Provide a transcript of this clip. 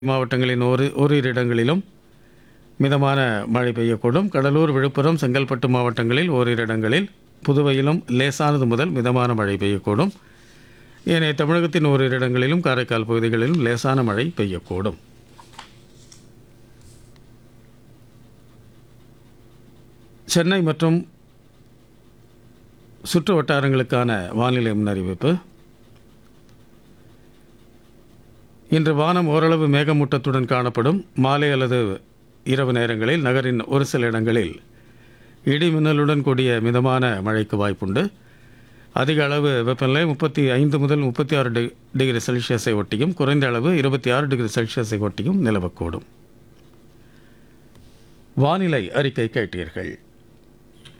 மாவட்டங்களின் ஒரு ஓரிரு இடங்களிலும் மிதமான மழை பெய்யக்கூடும் கடலூர் விழுப்புரம் செங்கல்பட்டு மாவட்டங்களில் ஓரிரு இடங்களில் புதுவையிலும் லேசானது முதல் மிதமான மழை பெய்யக்கூடும் ஏனைய தமிழகத்தின் ஓரிரு இடங்களிலும் காரைக்கால் பகுதிகளிலும் லேசான மழை பெய்யக்கூடும் சென்னை மற்றும் சுற்று வட்டாரங்களுக்கான வானிலை முன்னறிவிப்பு இன்று வானம் ஓரளவு மேகமூட்டத்துடன் காணப்படும் மாலை அல்லது இரவு நேரங்களில் நகரின் ஒரு சில இடங்களில் இடி மின்னலுடன் கூடிய மிதமான மழைக்கு வாய்ப்புண்டு அதிக அளவு வெப்பநிலை முப்பத்தி ஐந்து முதல் முப்பத்தி ஆறு டி டிகிரி செல்சியஸை ஒட்டியும் குறைந்த அளவு இருபத்தி ஆறு டிகிரி செல்சியஸை ஒட்டியும் நிலவக்கூடும் வானிலை அறிக்கை கேட்டீர்கள்